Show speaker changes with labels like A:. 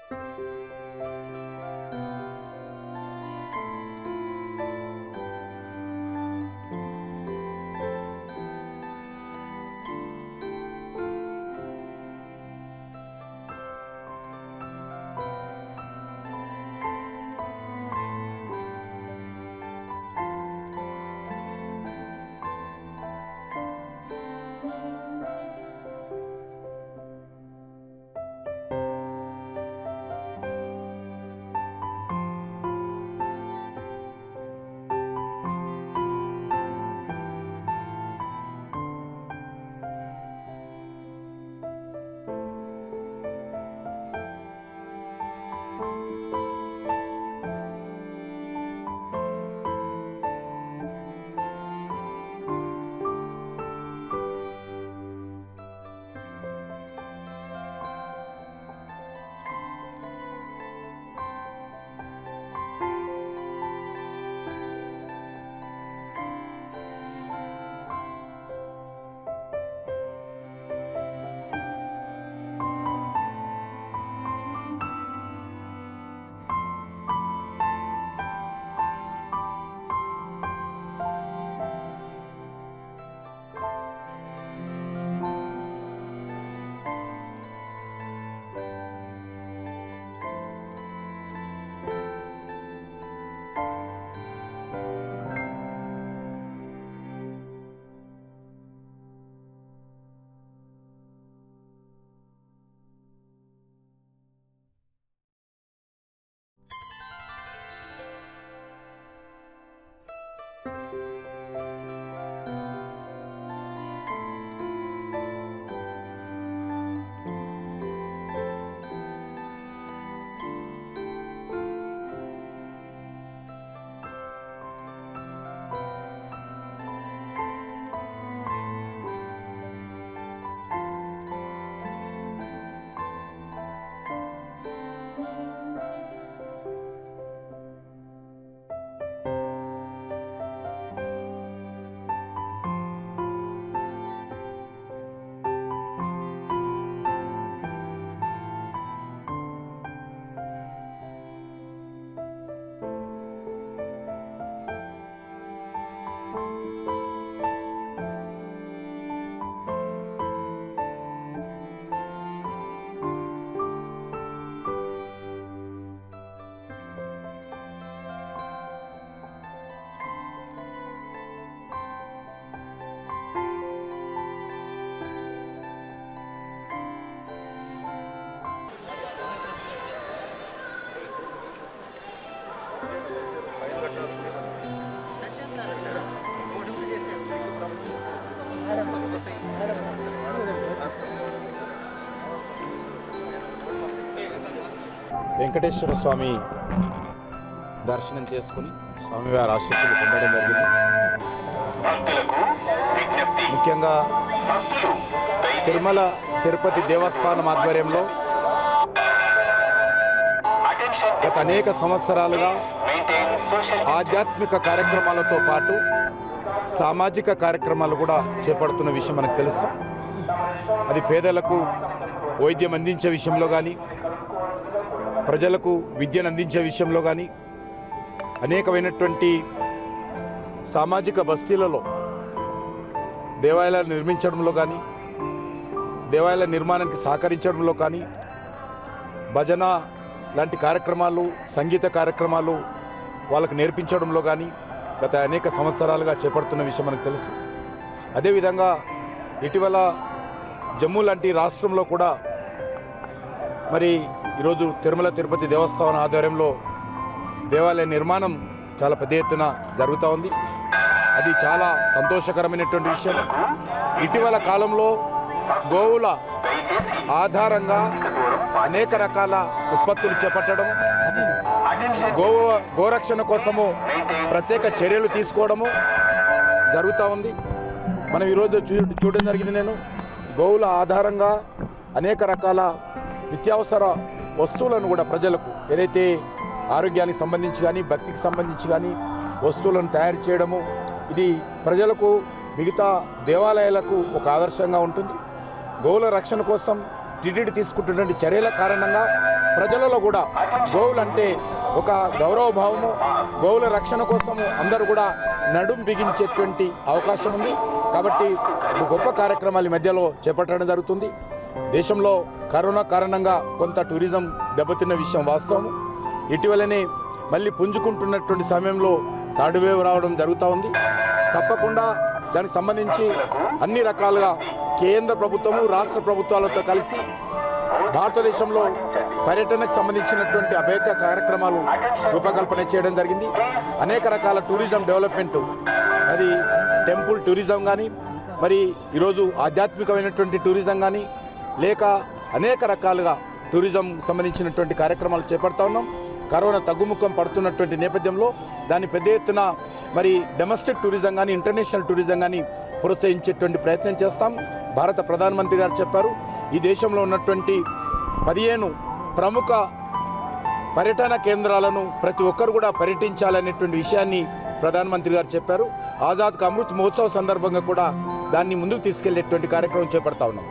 A: వెంకటేశ్వర స్వామి దర్శనం చేసుకుని స్వామివారి ఆశీస్సులు పొందడం జరిగింది
B: భక్తులకు విజ్ఞప్తి
A: ముఖ్యంగా
B: భక్తులు
A: తిరుమల తిరుపతి దేవస్థానం ఆధ్వర్యంలో
B: అటెన్షన్
A: గత అనేక సంవత్సరాలుగా
B: మెయింటైన్ సోషల్
A: ఆధ్యాత్మిక కార్యక్రమాలతో పాటు సామాజిక కార్యక్రమాలు కూడా చేపడుతున్న విషయం మనకు తెలుసు అది పేదలకు వైద్యం అందించే విషయంలో కానీ ప్రజలకు విద్యను అందించే విషయంలో కానీ అనేకమైనటువంటి సామాజిక బస్తీలలో దేవాలయాలు నిర్మించడంలో కానీ దేవాలయాల నిర్మాణానికి సహకరించడంలో కానీ భజన లాంటి కార్యక్రమాలు సంగీత కార్యక్రమాలు వాళ్ళకు నేర్పించడంలో కానీ గత అనేక సంవత్సరాలుగా చేపడుతున్న విషయం మనకు తెలుసు అదేవిధంగా ఇటీవల జమ్మూ లాంటి రాష్ట్రంలో కూడా మరి ఈరోజు తిరుమల తిరుపతి దేవస్థానం ఆధ్వర్యంలో దేవాలయ నిర్మాణం చాలా పెద్ద ఎత్తున జరుగుతూ ఉంది అది చాలా సంతోషకరమైనటువంటి విషయం ఇటీవల కాలంలో గోవుల
B: దయచేసి
A: ఆధారంగా
B: దూరం
A: అనేక రకాల ఉత్పత్తులు చేపట్టడం
B: అటెన్షన్
A: గో గోరక్షణ కోసము ప్రత్యేక చర్యలు తీసుకోవడము జరుగుతూ ఉంది మనం ఈరోజు చూ చూడడం జరిగింది నేను గోవుల ఆధారంగా అనేక రకాల నిత్యావసర వస్తువులను కూడా ప్రజలకు ఏదైతే ఆరోగ్యానికి సంబంధించి కానీ భక్తికి సంబంధించి కానీ వస్తువులను తయారు చేయడము ఇది ప్రజలకు మిగతా దేవాలయాలకు ఒక ఆదర్శంగా ఉంటుంది గోవుల రక్షణ కోసం టీటీడీ తీసుకుంటున్నటువంటి చర్యల కారణంగా ప్రజలలో కూడా గోవులు అంటే ఒక గౌరవ భావము గోవుల రక్షణ కోసము అందరూ కూడా నడుం బిగించేటువంటి అవకాశం ఉంది కాబట్టి ఒక గొప్ప కార్యక్రమాలు ఈ మధ్యలో చేపట్టడం జరుగుతుంది దేశంలో కరోనా కారణంగా కొంత టూరిజం దెబ్బతిన్న విషయం వాస్తవం ఇటీవలనే మళ్ళీ పుంజుకుంటున్నటువంటి సమయంలో థర్డ్ వేవ్ రావడం జరుగుతూ ఉంది తప్పకుండా దానికి సంబంధించి అన్ని రకాలుగా కేంద్ర ప్రభుత్వము రాష్ట్ర ప్రభుత్వాలతో కలిసి భారతదేశంలో పర్యటనకు సంబంధించినటువంటి అనేక కార్యక్రమాలు రూపకల్పన చేయడం జరిగింది అనేక రకాల టూరిజం డెవలప్మెంట్ అది టెంపుల్ టూరిజం కానీ మరి ఈరోజు ఆధ్యాత్మికమైనటువంటి టూరిజం కానీ లేక అనేక రకాలుగా టూరిజం సంబంధించినటువంటి కార్యక్రమాలు చేపడతా ఉన్నాం కరోనా తగ్గుముఖం పడుతున్నటువంటి నేపథ్యంలో దాన్ని పెద్ద ఎత్తున మరి డొమెస్టిక్ టూరిజం కానీ ఇంటర్నేషనల్ టూరిజం కానీ ప్రోత్సహించేటువంటి ప్రయత్నం చేస్తాం భారత ప్రధానమంత్రి గారు చెప్పారు ఈ దేశంలో ఉన్నటువంటి పదిహేను ప్రముఖ పర్యటన కేంద్రాలను ప్రతి ఒక్కరు కూడా పర్యటించాలనేటువంటి విషయాన్ని ప్రధానమంత్రి గారు చెప్పారు ఆజాద్ కా అమృత్ మహోత్సవ్ సందర్భంగా కూడా దాన్ని ముందుకు తీసుకెళ్లేటువంటి కార్యక్రమం చేపడతా ఉన్నాం